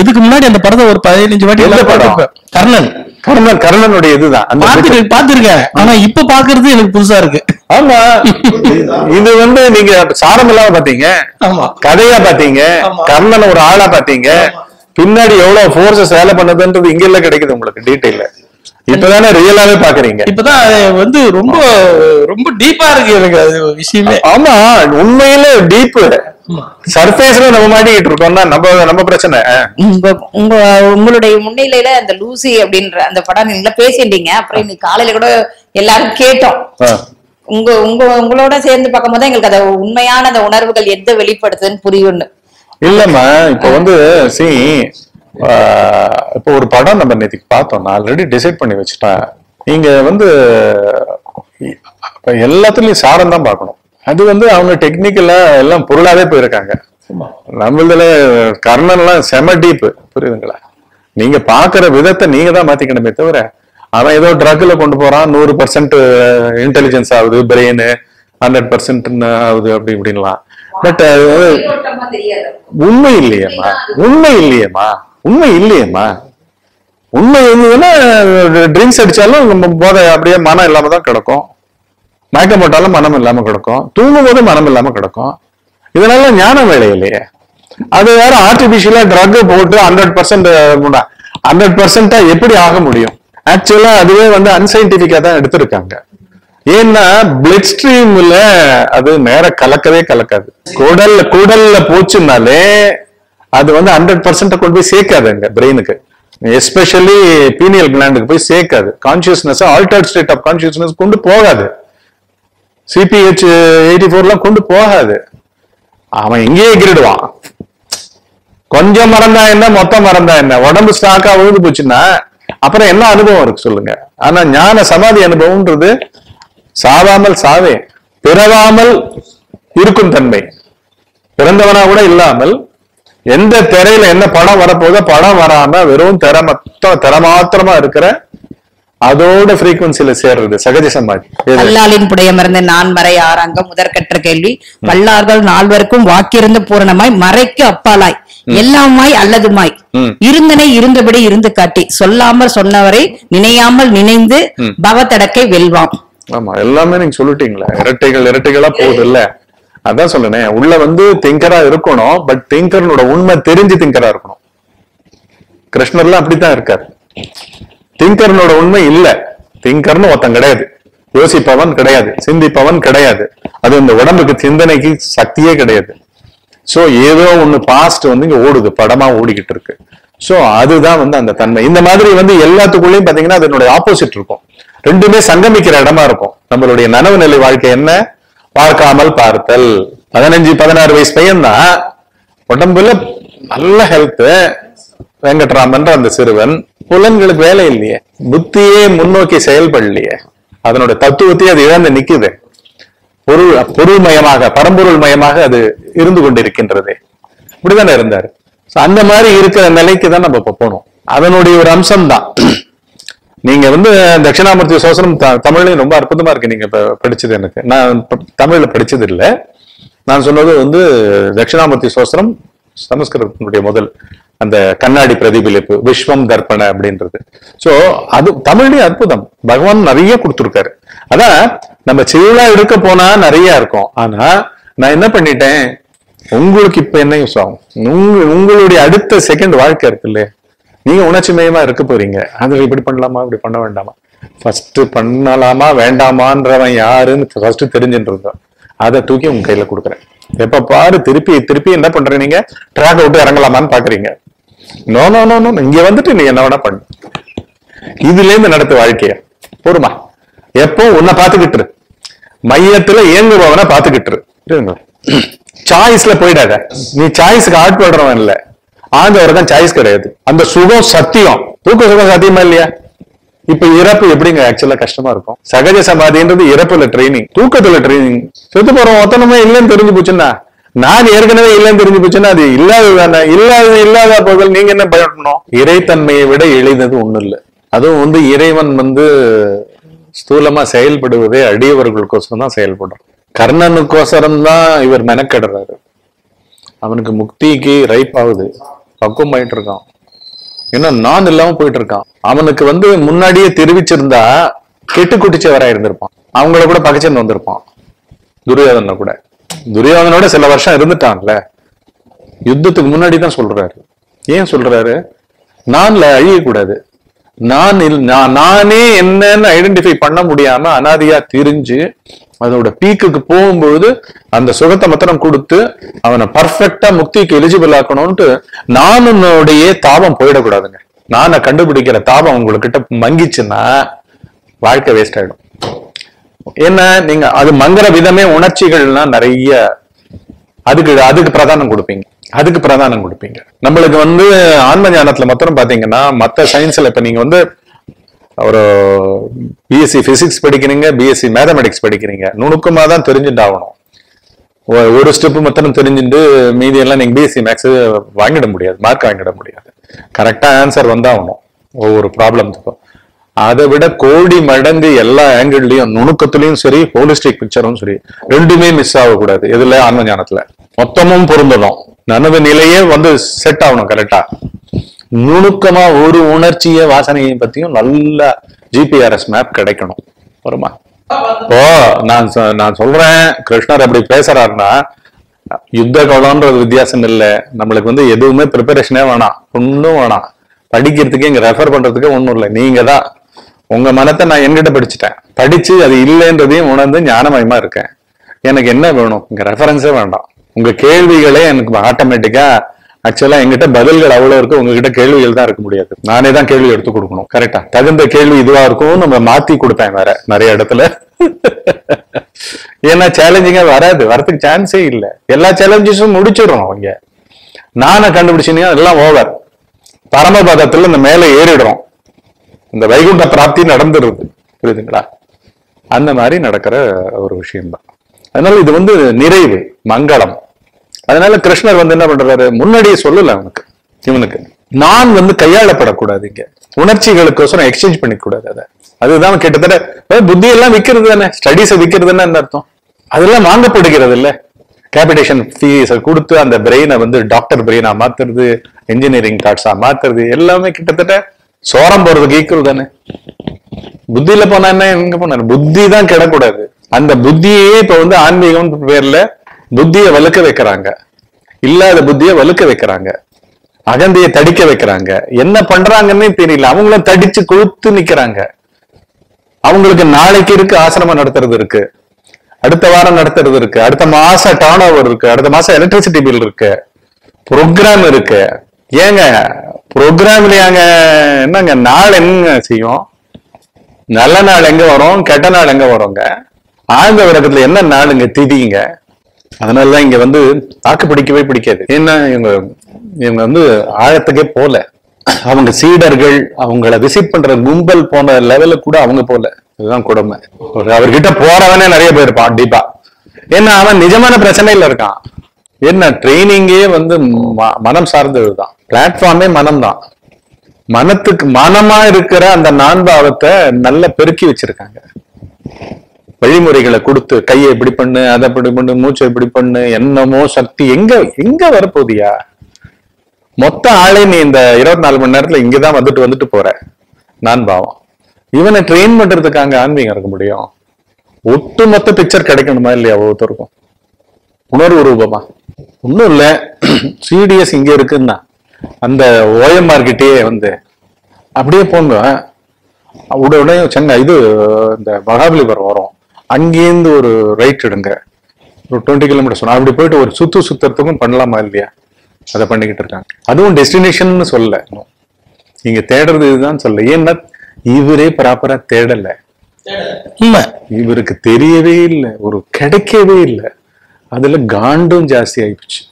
இதுக்கு முன்னாடி அந்த படத்தை ஒரு பதினஞ்சு வாட்டி எந்த எல்லாம் படம்? பார்த்திருப்பேன். கர்ணன் கர்ணன் கர்ணனுடைய இதுதான் அந்த பார்த்துட்டு பார்த்திருக்கேன் ஆனா இப்ப பாக்குறது எனக்கு புதுசா இருக்கு ஆமா இது வந்து நீங்க சாரம் இல்லாம பாத்தீங்க ஆமா கதையா பாத்தீங்க ஆமா. கர்ணன் ஒரு ஆளா பாத்தீங்க பின்னாடி எவ்வளவு ஃபோர்ஸஸ் வேலை பண்ணுதுன்றது இங்க எல்லாம் கிடைக்குது உங்களுக்கு டீடைல்ல இப்பதானே ரியலாவே பாக்குறீங்க இப்பதான் அது வந்து ரொம்ப ரொம்ப டீப்பா இருக்கு எனக்கு அது விஷயமே ஆமா உண்மையில டீப் சர்ஃபேஸ்ல நம்ம மாட்டிக்கிட்டு இருக்கோம்னா நம்ம நம்ம பிரச்சனை உங்க உங்க உங்களுடைய முன்னிலையில அந்த லூசி அப்படின்ற அந்த படம் நீங்கள பேசிட்டீங்க அப்புறம் இன்னைக்கு காலையில கூட எல்லாரும் கேட்டோம் ஆ. உங்க உங்க உங்களோட சேர்ந்து பார்க்கும்போது எங்களுக்கு அந்த உண்மையான அந்த உணர்வுகள் எந்த வெளிப்படுத்துன்னு புரியும்னு இல்லம்மா இப்ப வந்து சி இப்போ ஒரு படம் நம்ம நேற்றுக்கு பார்த்தோம் நான் ஆல்ரெடி டிசைட் பண்ணி வச்சுட்டேன் நீங்க வந்து இப்ப எல்லாத்துலயும் சாரம் தான் பார்க்கணும் அது வந்து அவங்க டெக்னிக்கலா எல்லாம் பொருளாவே போயிருக்காங்க நம்மளதுல கர்ணன்லாம் செம டீப் புரியுதுங்களா நீங்க பாக்குற விதத்தை நீங்க தான் மாத்திக்கணுமே தவிர அவன் ஏதோ ட்ரக்ல கொண்டு போறான் நூறு பர்சன்ட் இன்டெலிஜென்ஸ் ஆகுது பிரெயின் ஹண்ட்ரட் பர்சன்ட் ஆகுது அப்படி இப்படின்லாம் பட் அது வந்து உண்மை இல்லையேம்மா உண்மை இல்லையேம்மா உண்மை இல்லையேம்மா உண்மை இருந்ததுன்னா ட்ரிங்க்ஸ் அடிச்சாலும் நம்ம போதை அப்படியே மனம் இல்லாம தான் கிடக்கும் மயக்கம் போட்டாலும் மனம் இல்லாம கிடக்கும் தூங்கும் போது மனம் இல்லாம கிடக்கும் இதனால ஞானம் வேலை இல்லையே அது வேற ஆர்டிபிஷியலா ட்ரக் போட்டு ஹண்ட்ரட் பர்சன்ட் ஹண்ட்ரட் பர்சன்டா எப்படி ஆக முடியும் ஆக்சுவலா அதுவே வந்து அன்சைன்டிபிக்கா தான் எடுத்திருக்காங்க ஏன்னா பிளட் ஸ்ட்ரீம்ல அது நேர கலக்கவே கலக்காது குடல்ல குடல்ல போச்சுனாலே அது வந்து ஹண்ட்ரட் பர்சன்ட் கொண்டு போய் சேர்க்காதுங்க பிரெயினுக்கு எஸ்பெஷலி பீனியல் கிளாண்டுக்கு போய் சேர்க்காது consciousness altered state of consciousness கொண்டு போகாது சிபிஹெச் எயிட்டி ஃபோர்லாம் கொண்டு போகாது அவன் இங்கேயே எகிரிடுவான் கொஞ்சம் மறந்தா என்ன மொத்தம் மறந்தா என்ன உடம்பு ஸ்டாக்கா விழுந்து போச்சுன்னா அப்புறம் என்ன அனுபவம் இருக்கு சொல்லுங்க ஆனா ஞான சமாதி அனுபவம்ன்றது சாவாமல் சாவே பிறவாமல் இருக்கும் தன்மை பிறந்தவனா கூட இல்லாமல் எந்த திரையில என்ன படம் வரப்போதோ படம் வராம வெறும் திரை மொத்தம் திரை மாத்திரமா இருக்கிற அதோட frequency-ல சேர்றது சகஜ சமாதி எது? அல்லாலின் புடையமர்ந்த நான் மறை ஆறாங்க முதற்கற்ற கேள்வி வல்லார்கள் நால்வருக்கும் வாக்கிருந்த பூரணமாய் மறைக்கு அப்பாலாய் எல்லாமாய் அல்லதுமாய் ம். இருந்தனை இருந்தபடி இருந்து காட்டி சொல்லாமல் சொன்னவரை நினையாமல் நினைந்து பவத்தடக்கை வெல்வாம் ஆமா எல்லாமே நீங்க சொல்லிட்டீங்களா இரட்டைகள் இரட்டைகளா போகுது இல்ல அதான் சொல்லுனேன் உள்ள வந்து திங்கரா இருக்கணும் பட் திங்கர்னோட உண்மை தெரிஞ்சு திங்கரா இருக்கணும் கிருஷ்ணர்லாம் அப்படித்தான் இருக்காரு திங்கர்னோட உண்மை இல்ல திங்கர்னு ஒருத்தன் கிடையாது யோசிப்பவன் கிடையாது சிந்திப்பவன் கிடையாது அது இந்த உடம்புக்கு சிந்தனைக்கு சக்தியே கிடையாது சோ ஏதோ ஒண்ணு பாஸ்ட் வந்து இங்க ஓடுது படமா ஓடிக்கிட்டு இருக்கு சோ அதுதான் வந்து அந்த தன்மை இந்த மாதிரி வந்து எல்லாத்துக்குள்ளயும் பாத்தீங்கன்னா அதனுடைய ஆப்போசிட் இருக்கும் ரெண்டுமே சங்கமிக்கிற இடமா இருக்கும் நம்மளுடைய நனவு நிலை வாழ்க்கை என்ன பார்க்காமல் பார்த்தல் பதினஞ்சு பதினாறு வயசு பையன்தான் உடம்புல நல்ல ஹெல்த் வெங்கட்ராமன்ற அந்த சிறுவன் புலன்களுக்கு வேலை இல்லையே புத்தியே முன்னோக்கி செயல்படலையே அதனோட தத்துவத்தையே அது இழந்து நிக்குது பொருள் பொருள்மயமாக பரம்பொருள் மயமாக அது இருந்து கொண்டிருக்கின்றது இப்படிதானே இருந்தாரு So, அந்த மாதிரி இருக்கிற நிலைக்கு தான் நம்ம இப்ப போனோம் அதனுடைய ஒரு அம்சம் தான் நீங்க வந்து தட்சிணாமூர்த்தி சோசனம் த- தமிழ்லயும் ரொம்ப அற்புதமா இருக்கு நீங்க இப்ப படிச்சது எனக்கு நான் ப- தமிழ்ல படிச்சது இல்ல நான் சொன்னது வந்து தட்சிணாமூர்த்தி சோசனம் சமஸ்கிருதத்தினுடைய முதல் அந்த கண்ணாடி பிரதிபலிப்பு விஸ்வம் தர்ப்பண அப்படின்றது சோ அது தமிழ்லயும் அற்புதம் பகவான் நிறைய கொடுத்துருக்காரு அதான் நம்ம சிவிலா இருக்க போனா நிறைய இருக்கும் ஆனா நான் என்ன பண்ணிட்டேன் உங்களுக்கு இப்ப என்ன யூஸ் ஆகும் உங்க உங்களுடைய அடுத்த செகண்ட் வாழ்க்கை இருக்கு இல்லையா நீங்க உணர்ச்சி மயமா இருக்க போறீங்க அது இப்படி பண்ணலாமா இப்படி பண்ண வேண்டாமா ஃபர்ஸ்ட் பண்ணலாமா வேண்டாமான்றவன் யாருன்னு ஃபர்ஸ்ட் தெரிஞ்சுட்டு இருந்தோம் அதை தூக்கி உங்க கையில கொடுக்குறேன் எப்ப பாரு திருப்பி திருப்பி என்ன பண்ற நீங்க ட்ராக் விட்டு இறங்கலாமான்னு பாக்குறீங்க நோ நோ நோ நோ இங்க வந்துட்டு நீ என்ன வேணா பண்ணு இதுல இருந்து நடத்த வாழ்க்கைய போருமா எப்போ உன்னை பாத்துக்கிட்டு இரு. மையத்துல இயங்குபவனை பாத்துக்கிட்டு இரு. புரியுதுங்களா சாய்ஸ்ல போயிடாத நீ சாய்ஸ்க்கு ஆட்படுறவன் இல்ல ஆண்டவர் தான் சாய்ஸ் கிடையாது அந்த சுகம் சத்தியம் தூக்க சுகம் சத்தியமா இல்லையா இப்ப இறப்பு எப்படிங்க ஆக்சுவலா கஷ்டமா இருக்கும் சகஜ சமாதின்றது இறப்புல ட்ரைனிங் தூக்கத்துல ட்ரைனிங் செத்து போறோம் ஒத்தனமே இல்லைன்னு தெரிஞ்சு போச்சுன்னா நான் ஏற்கனவே இல்லைன்னு தெரிஞ்சு போச்சுன்னா அது இல்லாதது தானே இல்லாதது இல்லாத போதில் நீங்க என்ன பயப்படணும் இறைத்தன்மையை விட எளிதது ஒண்ணும் இல்லை அதுவும் வந்து இறைவன் வந்து ஸ்தூலமா செயல்படுவதே அடியவர்களுக்கோசரம் தான் செயல்படுறான் கர்ணனுக்கோசரம் தான் இவர் மெனக்கெடுறாரு அவனுக்கு முக்திக்கு ரைப் ஆகுது பக்குவம் ஆயிட்டு இருக்கான் இன்னும் நான் இல்லாம போயிட்டு இருக்கான் அவனுக்கு வந்து முன்னாடியே தெரிவிச்சிருந்தா கெட்டு குட்டிச்சவரா இருந்திருப்பான் அவங்கள கூட பகைச்சிருந்து வந்திருப்பான் துரியோதனை கூட துரியோதனோட சில வருஷம் இருந்துட்டான்ல யுத்தத்துக்கு முன்னாடி தான் சொல்றாரு ஏன் சொல்றாரு நான்ல அழியக்கூடாது நான் இல்- நான் நானே என்னன்னு ஐடென்டிஃபை பண்ண முடியாம அனாதியா திரிஞ்சு அதோட பீக்குக்கு போகும்போது அந்த சுகத்தை மாத்திரம் கொடுத்து அவனை பர்ஃபெக்டா முக்திக்கு எலிஜிபிள் ஆக்கணும்ட்டு நானுடைய தாபம் போயிடக்கூடாதுங்க நானை கண்டுபிடிக்கிற தாபம் உங்ககிட்ட மங்கிச்சுன்னா வாழ்க்கை வேஸ்ட் ஆயிடும் என்ன நீங்க அது மங்குற விதமே உணர்ச்சிகள்லாம் நிறைய அதுக்கு அதுக்கு பிரதானம் கொடுப்பீங்க அதுக்கு பிரதானம் கொடுப்பீங்க நம்மளுக்கு வந்து ஆன்ம ஞானத்துல மாத்திரம் பாத்தீங்கன்னா மத்த சயின்ஸ்ல இப்ப நீங்க வந்து ஒரு பிஎஸ்சி பிசிக்ஸ் படிக்கிறீங்க பிஎஸ்சி மேத்தமெட்டிக்ஸ் படிக்கிறீங்க நுணுக்கமா தான் தெரிஞ்சுட்டு ஆகணும் ஒ- ஒரு ஸ்டெப் மாத்திரம் தெரிஞ்சுட்டு மீதி எல்லாம் நீங்க பிஎஸ்சி மேக்ஸ் வாங்கிட முடியாது மார்க் வாங்கிட முடியாது கரெக்டா ஆன்சர் வந்தாகணும் ஒவ்வொரு ப்ராப்ளத்துக்கும் அதை விட கோடி மடங்கு எல்லா ஆங்கிள்லயும் நுணுக்கத்திலயும் சரி ஹோலிஸ்டிக் பிக்சரும் சரி ரெண்டுமே மிஸ் ஆகக்கூடாது இதுல ஆன்ம ஞானத்துல மொத்தமும் பொருந்தணும் நனவு நிலையே வந்து செட் ஆகணும் கரெக்டா நுணுக்கமா ஒரு உணர்ச்சிய வாசனையை பத்தியும் நல்ல ஜிபிஆர்எஸ் மேப் கிடைக்கணும் வருமா இப்போ நான் சொ- நான் சொல்றேன் கிருஷ்ணர் அப்படி பேசுறாருன்னா யுத்த காலம்ன்றது வித்தியாசம் இல்லை நம்மளுக்கு வந்து எதுவுமே ப்ரிப்பரேஷனே வேணாம் ஒன்றும் வேணாம் படிக்கிறதுக்கு இங்க ரெஃபர் பண்றதுக்கு ஒன்றும் இல்லை நீங்க தான் உங்க மனத்தை நான் என்கிட்ட படிச்சுட்டேன் படிச்சு அது இல்லைன்றதையும் உணர்ந்து ஞானமயமா இருக்கேன் எனக்கு என்ன வேணும் இங்க ரெஃபரன்ஸே வேண்டாம் உங்க கேள்விகளே எனக்கு ஆட்டோமேட்டிக்கா ஆக்சுவலா என்கிட்ட பதில்கள் அவ்வளவு இருக்கு உங்ககிட்ட கேள்விகள் தான் இருக்க முடியாது நானே தான் கேள்வி எடுத்து கொடுக்கணும் கரெக்டா தகுந்த கேள்வி இதுவா இருக்கும் நம்ம மாத்தி கொடுப்பேன் வேற நிறைய இடத்துல ஏன்னா சேலஞ்சிங்கா வராது வரதுக்கு சான்ஸே இல்ல எல்லா சேலஞ்சஸும் முடிச்சிடுறோம் அவங்க நானை கண்டுபிடிச்சீங்கன்னா எல்லாம் ஓவர் பரமபதத்துல இந்த மேல ஏறிடுறோம் இந்த வைகுண்ட பிராப்தி நடந்துருது புரியுதுங்களா அந்த மாதிரி நடக்கிற ஒரு விஷயம்தான் அதனால இது வந்து நிறைவு மங்களம் அதனால கிருஷ்ணர் வந்து என்ன பண்றாரு முன்னாடியே சொல்லல அவனுக்கு இவனுக்கு நான் வந்து கையாளப்படக்கூடாது இங்க உணர்ச்சிகளுக்கோசரம் எக்ஸ்சேஞ்ச் பண்ணிக்க கூடாது அதை அதுதான் கிட்டத்தட்ட அஹ் புத்தி எல்லாம் விக்கிறது தானே ஸ்டடிஸை விக்கிறதுன்னு என்ன அர்த்தம் அதெல்லாம் வாங்கப்படுகிறது இல்ல கேபிடேஷன் ஃபீஸை கொடுத்து அந்த பிரெயினை வந்து டாக்டர் பிரெயினா மாத்துறது இன்ஜினியரிங் தாட்ஸா மாத்துறது எல்லாமே கிட்டத்தட்ட சோரம் போறதுக்கு ஈக்குவல் தானே புத்தியில போனா என்ன எங்க போனாரு புத்தி தான் கிடக்கூடாது அந்த புத்தியே இப்ப வந்து ஆன்மீகம் பேர்ல புத்தியை வலுக்க வைக்கிறாங்க இல்லாத புத்தியை வலுக்க வைக்கிறாங்க அகந்தையை தடிக்க வைக்கிறாங்க என்ன பண்றாங்கன்னே தெரியல அவங்களும் தடிச்சு கொழுத்து நிக்கிறாங்க அவங்களுக்கு நாளைக்கு இருக்கு ஆசிரமம் நடத்துறது இருக்கு அடுத்த வாரம் நடத்துறது இருக்கு அடுத்த மாசம் டர்ன் ஓவர் இருக்கு அடுத்த மாசம் எலக்ட்ரிசிட்டி பில் இருக்கு ப்ரோக்ராம் இருக்கு ஏங்க ப்ரோக்ராம்லயாங்க என்னங்க நாள் என்னங்க செய்யும் நல்ல நாள் எங்க வரும் கெட்ட நாள் எங்க வருங்க ஆழ்ந்த விரகத்துல என்ன நாளுங்க திதிங்க அதனாலதான் இங்க வந்து தாக்கு பிடிக்கவே பிடிக்காது ஏன்னா இவங்க இவங்க வந்து ஆழத்துக்கே போல அவங்க சீடர்கள் அவங்கள விசிட் பண்ற கும்பல் போன லெவல்ல கூட அவங்க போல இதுதான் கொடுமை ஒரு அவர்கிட்ட போறவனே நிறைய பேர் இருப்பான் டீப்பா ஏன்னா அவன் நிஜமான பிரச்சனையில இருக்கான் என்ன ட்ரைனிங்கே வந்து ம- மனம் சார்ந்ததுதான் பிளாட்ஃபார்மே மனம் தான் மனத்துக்கு மனமா இருக்கிற அந்த நான்பாவத்தை நல்லா பெருக்கி வச்சிருக்காங்க வழிமுறைகளை கொடுத்து கையை இப்படி பண்ணு அதை இப்படி பண்ணு மூச்சை இப்படி பண்ணு என்னமோ சக்தி எங்க எங்க வரப்போதியா மொத்த ஆளே நீ இந்த இருபத்தி நாலு மணி நேரத்துல இங்கதான் வந்துட்டு வந்துட்டு போற நான் பாவம் இவனை ட்ரெயின் பண்றதுக்கு அங்க ஆன்மீகம் இருக்க முடியும் ஒட்டுமொத்த பிக்சர் கிடைக்கணுமா இல்லையா ஒவ்வொருத்தருக்கும் உணர்வு ரூபமா ஒண்ணும் இல்ல சிடிஎஸ் இங்க இருக்குன்னா அந்த ஓஎம்ஆர் கிட்டயே வந்து அப்படியே போங்க உட உடனே சென்னை இது இந்த மகாபலிபுரம் வரும் அங்கேருந்து ஒரு ரைட் எடுங்க ஒரு டுவெண்ட்டி கிலோமீட்டர் சொன்னா அப்படி போயிட்டு ஒரு சுத்து சுத்துறதுக்கும் பண்ணலாமா இல்லையா அதை பண்ணிக்கிட்டு இருக்காங்க அதுவும் டெஸ்டினேஷன் சொல்லல இன்னும். நீங்க தேடுறது இதுதான் சொல்ல ஏன்னா இவரே ப்ராப்பரா தேடல உண்மை இவருக்கு தெரியவே இல்லை ஒரு கிடைக்கவே இல்லை அதுல காண்டும் ஜாஸ்தி ஆயிடுச்சு